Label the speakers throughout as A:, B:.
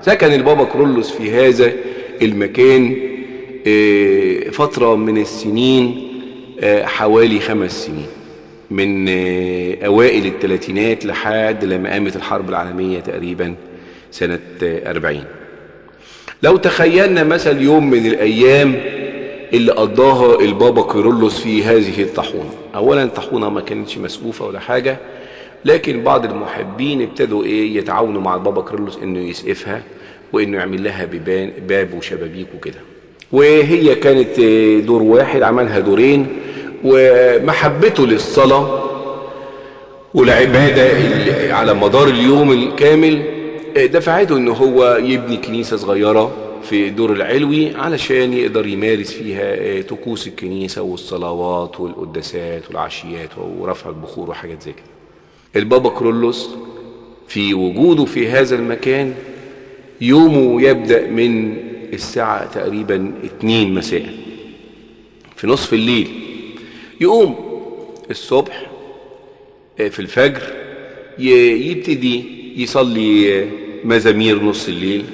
A: سكن البابا كرولوس في هذا المكان آه، فترة من السنين آه، حوالي خمس سنين من آه، أوائل الثلاثينات لحد لما قامت الحرب العالمية تقريبا سنة آه، أربعين لو تخيلنا مثلا يوم من الأيام اللي قضاها البابا كيرلس في هذه الطاحونة أولا الطاحونة ما كانتش مسقوفة ولا حاجة لكن بعض المحبين ابتدوا إيه يتعاونوا مع البابا كيرلس إنه يسقفها وإنه يعمل لها بيبان باب وشبابيك وكده وهي كانت آه، دور واحد عملها دورين ومحبته للصلاة والعبادة اللي على مدار اليوم الكامل آه، دفعته ان هو يبني كنيسة صغيرة في الدور العلوي علشان يقدر يمارس فيها آه، طقوس الكنيسة والصلوات والقداسات والعشيات ورفع البخور وحاجات زي كده البابا كرولوس في وجوده في هذا المكان يومه يبدأ من الساعة تقريبا اتنين مساء في نصف الليل يقوم الصبح آه، في الفجر ي- يبتدي يصلي آه، مزامير نص الليل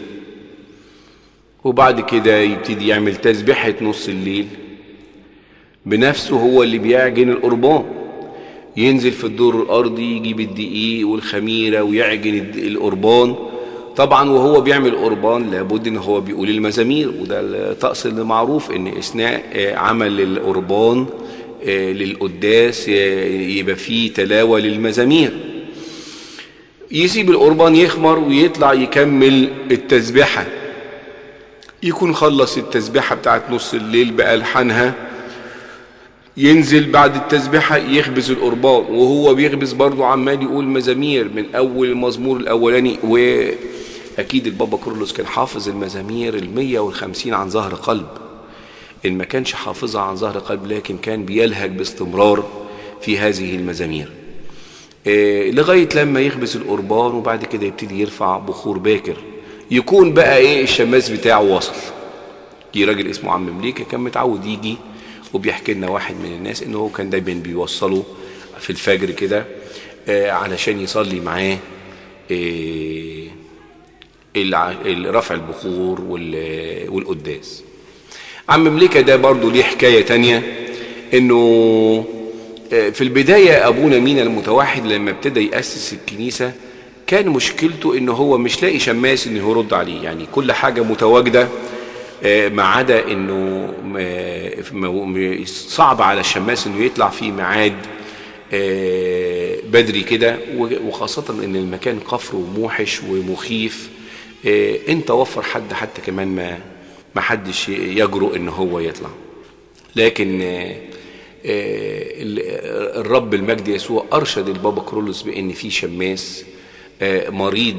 A: وبعد كده يبتدي يعمل تسبيحة نص الليل بنفسه هو اللي بيعجن القربان ينزل في الدور الأرضي يجيب الدقيق والخميرة ويعجن الد- القربان طبعا وهو بيعمل قربان لابد ان هو بيقول المزامير وده الطقس اللي معروف ان اثناء آه، عمل القربان آه، للقداس آه، يبقى فيه تلاوة للمزامير يسيب القربان يخمر ويطلع يكمل التسبيحة يكون خلص التسبيحة بتاعت نص الليل بألحانها ينزل بعد التسبيحة يخبز القربان وهو بيخبز برضه عمال يقول مزامير من أول المزمور الأولاني وأكيد البابا كورلوس كان حافظ المزامير المية والخمسين عن ظهر قلب إن ما كانش حافظها عن ظهر قلب لكن كان بيلهج باستمرار في هذه المزامير آه، لغاية لما يخبز القربان وبعد كده يبتدي يرفع بخور باكر يكون بقى ايه الشماس بتاعه وصل في راجل اسمه عم مليكة كان متعود يجي وبيحكي لنا واحد من الناس انه هو كان دايما بيوصله في الفجر كده آه، علشان يصلي معاه آه، الع- ال- رفع البخور وال- والقداس عم مليكة ده برضو ليه حكاية تانية انه آه، في البداية ابونا مينا المتوحد لما ابتدى يأسس الكنيسة كان مشكلته انه هو مش لاقي شماس انه يرد عليه يعني كل حاجة متواجدة آه، ما عدا انه آه، م- م- صعب على الشماس انه يطلع في ميعاد آه، بدري كده و- وخاصة ان المكان قفر وموحش ومخيف آه، انت وفر حد حتى كمان ما ما حدش يجرؤ ان هو يطلع لكن آه، آه، ال- الرب المجد يسوع ارشد البابا كرولوس بان في شماس آه، مريض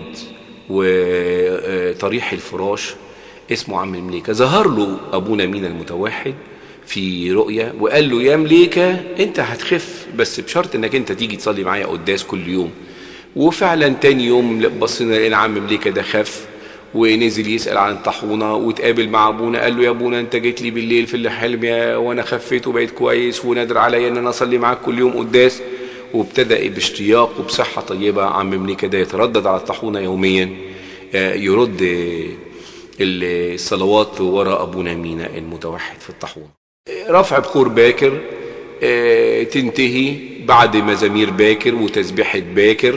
A: وطريح الفراش اسمه عم المليكة ظهر له ابونا مينا المتوحد في رؤية وقال له يا مليكة انت هتخف بس بشرط انك انت تيجي تصلي معايا قداس كل يوم وفعلا تاني يوم بصينا لقينا عم مليكة ده خف ونزل يسأل عن الطاحونة وتقابل مع ابونا قال له يا ابونا انت جيت لي بالليل في الحلم يا وانا خفيت وبقيت كويس ونادر عليا ان انا اصلي معاك كل يوم قداس وابتدى باشتياق وبصحة طيبة عم مليكة ده يتردد على الطاحونة يوميا آه، يرد آه، الصلوات ورا ابونا مينا المتوحد في الطاحونة رفع بخور باكر آه، تنتهي بعد مزامير باكر وتسبيحة باكر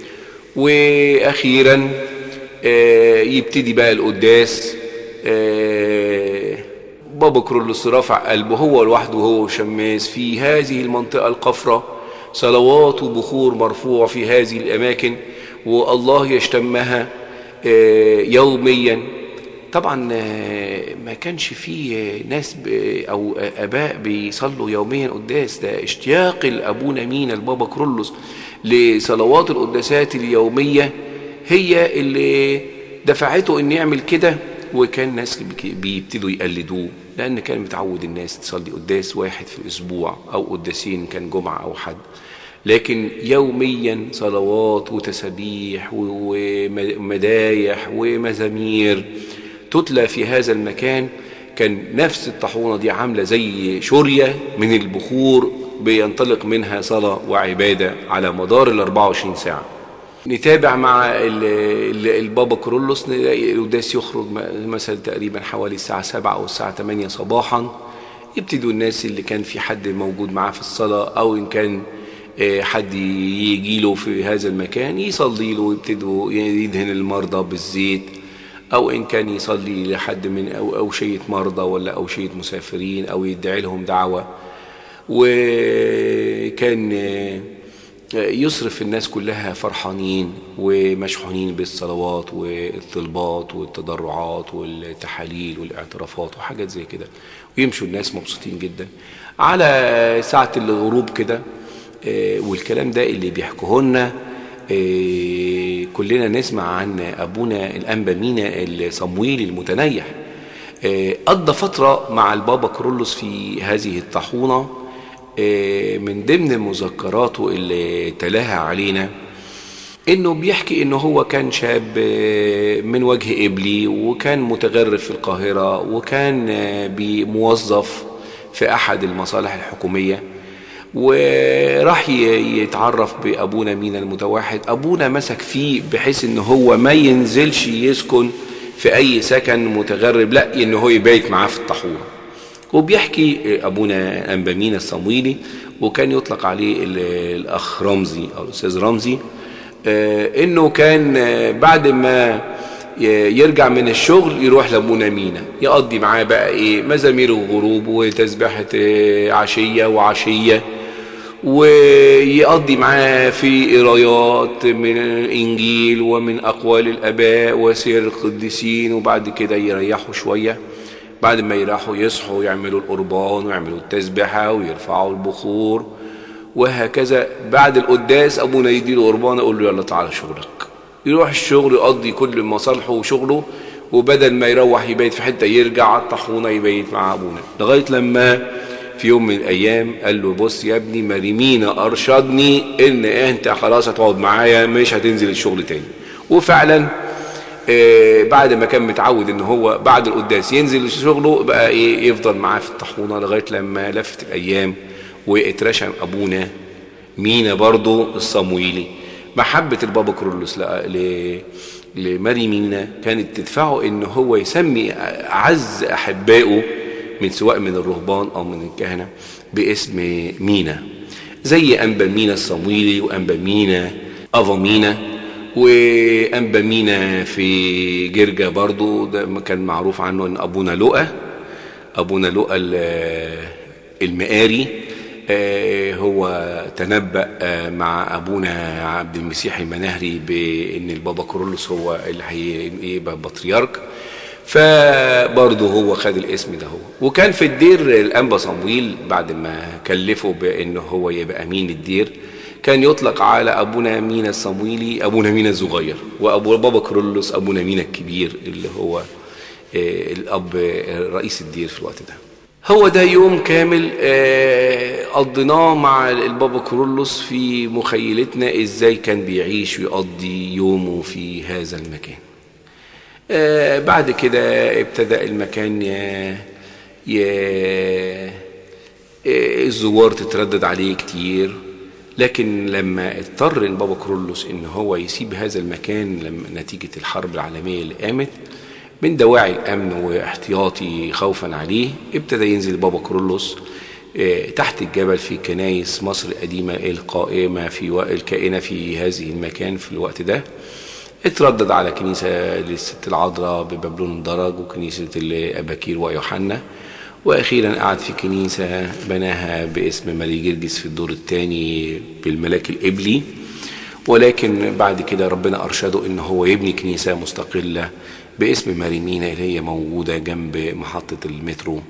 A: واخيرا آه، يبتدي بقى القداس آه، بابا كرولوس رفع قلبه هو لوحده هو شماس في هذه المنطقة القفرة صلوات وبخور مرفوع في هذه الأماكن والله يشتمها آه، يوميا طبعا آه، ما كانش فيه آه، ناس ب- او آه، اباء بيصلوا يوميا قداس ده اشتياق الابونا مينا البابا كرولوس لصلوات القداسات اليوميه هي اللي دفعته انه يعمل كده وكان ناس بك- بيبتدوا يقلدوه لان كان متعود الناس تصلي قداس واحد في الاسبوع او قداسين كان جمعه او حد لكن يوميا صلوات وتسابيح و- ومدايح ومزامير تتلى في هذا المكان كان نفس الطاحونة دي عاملة زي شورية من البخور بينطلق منها صلاة وعبادة على مدار ال 24 ساعة نتابع مع ال- ال- البابا كرولوس نلاقي القداس يخرج م- مثلا تقريبا حوالي الساعة 7 أو الساعة 8 صباحا يبتدوا الناس اللي كان في حد موجود معاه في الصلاة أو إن كان آه، حد يجي له في هذا المكان يصلي له ويبتدوا يدهن المرضى بالزيت أو إن كان يصلي لحد من أو أوشية مرضى ولا أوشية مسافرين أو يدعي لهم دعوة وكان آه، يصرف الناس كلها فرحانين ومشحونين بالصلوات والطلبات والتضرعات والتحاليل والاعترافات وحاجات زي كده ويمشوا الناس مبسوطين جدا على ساعة الغروب كده آه، والكلام ده اللي بيحكوه لنا آه، كلنا نسمع عن أبونا الأنبا مينا الصمويلي المتنيح آه، قضى فترة مع البابا كرولوس في هذه الطاحونة آه، من ضمن مذكراته اللي تلاها علينا انه بيحكي انه هو كان شاب آه، من وجه قبلي وكان متغرب في القاهرة وكان آه، بي- موظف في احد المصالح الحكومية وراح ي- يتعرف بابونا مينا المتوحد ابونا مسك فيه بحيث ان هو ما ينزلش يسكن في اي سكن متغرب لا ان هو يبيت معاه في الطاحونه وبيحكي ابونا انبامينا الصمويلي وكان يطلق عليه ال- الاخ رمزي او الاستاذ رمزي آه، انه كان آه، بعد ما ي- يرجع من الشغل يروح لابونا مينا يقضي معاه بقى ايه مزامير الغروب وتسبيحه آه، عشيه وعشيه ويقضي معاه في قرايات من الانجيل ومن اقوال الاباء وسير القديسين وبعد كده يريحوا شويه بعد ما يروحوا يصحوا يعملوا القربان ويعملوا التسبحه ويرفعوا البخور وهكذا بعد القداس ابونا يديله قربان يقول له يلا تعالى شغلك يروح الشغل يقضي كل مصالحه وشغله وبدل ما يروح يبيت في حته يرجع على الطاحونه يبيت مع ابونا لغايه لما في يوم من الايام قال له بص يا ابني مريمينا ارشدني ان انت خلاص هتقعد معايا مش هتنزل الشغل تاني وفعلا آه، بعد ما كان متعود ان هو بعد القداس ينزل شغله بقى ايه يفضل معاه في الطاحونه لغايه لما لفت الايام واترشم ابونا مينا برضه الصمويلي محبه البابا كرولوس ل- ل- لماري مينا كانت تدفعه ان هو يسمي اعز احبائه من سواء من الرهبان او من الكهنه باسم مينا زي انبا مينا الصمويلي وانبا مينا افا مينا وانبا مينا في جرجا برضو ده ما كان معروف عنه ان ابونا لؤى ابونا لؤى ال- المقاري آه، هو تنبأ آه، مع ابونا عبد المسيح المناهري بان البابا كورولوس هو اللي هيبقى بطريرك فبرضه هو خد الاسم ده هو وكان في الدير الانبا صمويل بعد ما كلفه بانه هو يبقى امين الدير كان يطلق على ابونا مينا الصمويلي ابونا مينا الصغير وابو بابا كرولوس ابونا مينا الكبير اللي هو آه، الاب آه، رئيس الدير في الوقت ده هو ده يوم كامل آه، قضيناه مع البابا كرولوس في مخيلتنا ازاي كان بيعيش ويقضي يومه في هذا المكان آه، بعد كده ابتدأ المكان ي... ي... آه، الزوار تتردد عليه كتير لكن لما اضطر البابا كرولوس ان هو يسيب هذا المكان لما نتيجة الحرب العالمية اللي قامت من دواعي الامن واحتياطي خوفا عليه ابتدى ينزل بابا كرولوس آه، تحت الجبل في كنايس مصر القديمة القائمة في و... الكائنة في هذه المكان في الوقت ده اتردد على كنيسة للست العذراء ببابلون الدرج وكنيسة الأباكير ويوحنا وأخيرا قعد في كنيسة بناها باسم ماري جرجس في الدور الثاني بالملاك الإبلي ولكن بعد كده ربنا أرشده إن هو يبني كنيسة مستقلة باسم ماري مينا اللي هي موجودة جنب محطة المترو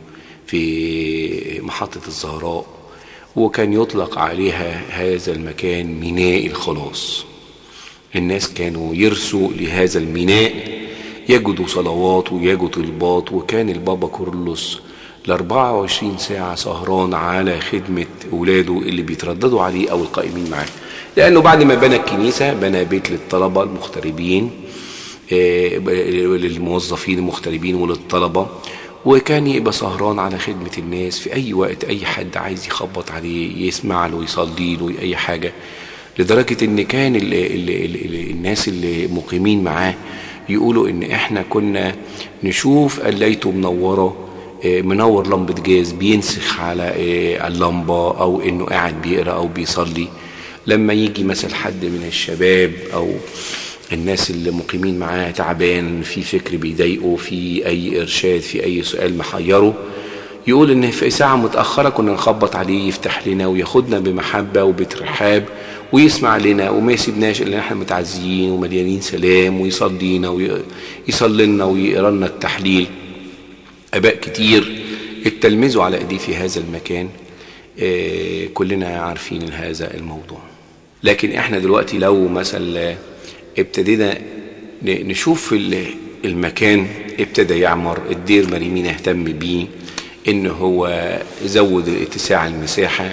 A: في محطة الزهراء وكان يطلق عليها هذا المكان ميناء الخلاص الناس كانوا يرسوا لهذا الميناء يجدوا صلوات ويجدوا طلبات وكان البابا كورلوس ال 24 ساعة سهران على خدمة أولاده اللي بيترددوا عليه أو القائمين معاه لأنه بعد ما بنى الكنيسة بنى بيت للطلبة المغتربين آه، للموظفين المغتربين وللطلبة وكان يبقى سهران على خدمة الناس في أي وقت أي حد عايز يخبط عليه يسمع له يصلي له أي حاجة لدرجة ان كان ال ال ال ال الناس اللي مقيمين معاه يقولوا ان احنا كنا نشوف قلايته منورة آه، منور لمبة جاز بينسخ على آه، اللمبة او انه قاعد بيقرأ او بيصلي لما يجي مثلا حد من الشباب او الناس اللي مقيمين معاه تعبان في فكر بيضايقه في اي ارشاد في اي سؤال محيره يقول ان في ساعة متأخرة كنا نخبط عليه يفتح لنا وياخدنا بمحبة وبترحاب ويسمع لنا وما يسيبناش الا احنا متعزيين ومليانين سلام ويصلينا ويصلي لنا ويقرا لنا التحليل اباء كتير اتلمذوا على ايديه في هذا المكان آه، كلنا عارفين هذا الموضوع لكن احنا دلوقتي لو مثلا ابتدينا ن- نشوف ال- المكان ابتدى يعمر الدير مريمين اهتم بيه ان هو زود اتساع المساحة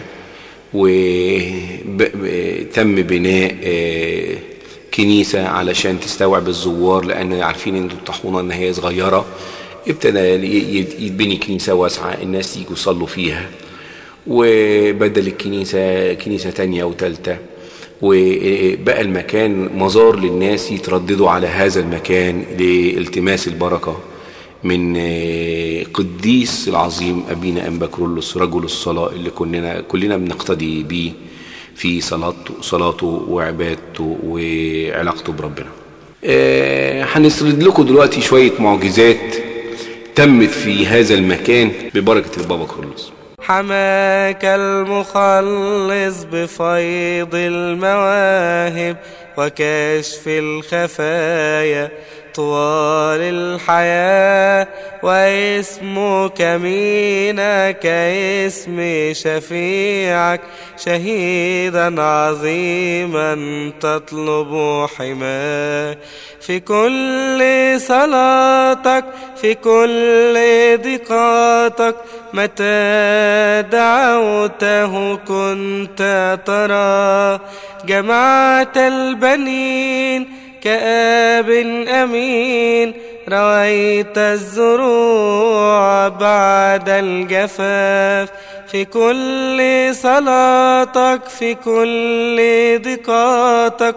A: وتم بناء آه، كنيسة علشان تستوعب الزوار لأن عارفين إن الطاحونة إن هي صغيرة ابتدى ي- ي- يتبني كنيسة واسعة الناس يجوا يصلوا فيها وبدل الكنيسة كنيسة تانية وتالتة وبقى المكان مزار للناس يترددوا على هذا المكان لالتماس البركة من آه، قديس العظيم أبينا أنبا كرولوس رجل الصلاة اللي كلنا كلنا بنقتدي بيه في صلاته صلاته وعبادته وعلاقته بربنا. آه، هنسرد لكم دلوقتي شوية معجزات تمت في هذا المكان ببركة البابا كرولوس.
B: حماك المخلص بفيض المواهب وكشف الخفايا طوال الحياة واسمك مينك اسم شفيعك شهيدا عظيما تطلب حماه في كل صلاتك في كل ضيقاتك متى دعوته كنت ترى جمعت البنين كآب أمين رويت الزروع بعد الجفاف في كل صلاتك في كل ضيقاتك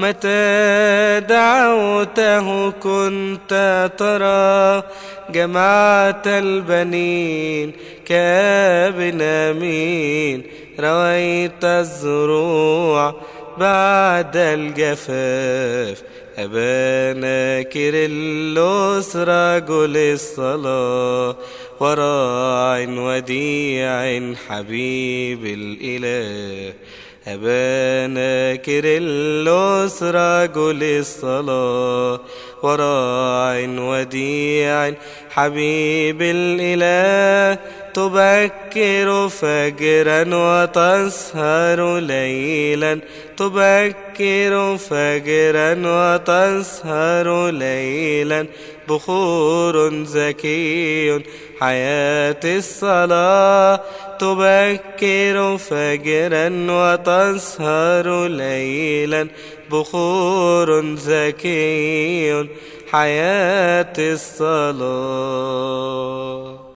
B: متى دعوته كنت ترى جمعت البنين كابن أمين رويت الزروع بعد الجفاف أبانا كيرلس رجل الصلاة وراع وديع حبيب الإله أبانا كيرلس رجل الصلاة وراع وديع حبيب الإله تبكر فجرا وتسهر ليلا تبكر فجرا وتسهر ليلا بخور زكي حياة الصلاة تبكر فجرا وتسهر ليلا بخور زكي حياة الصلاة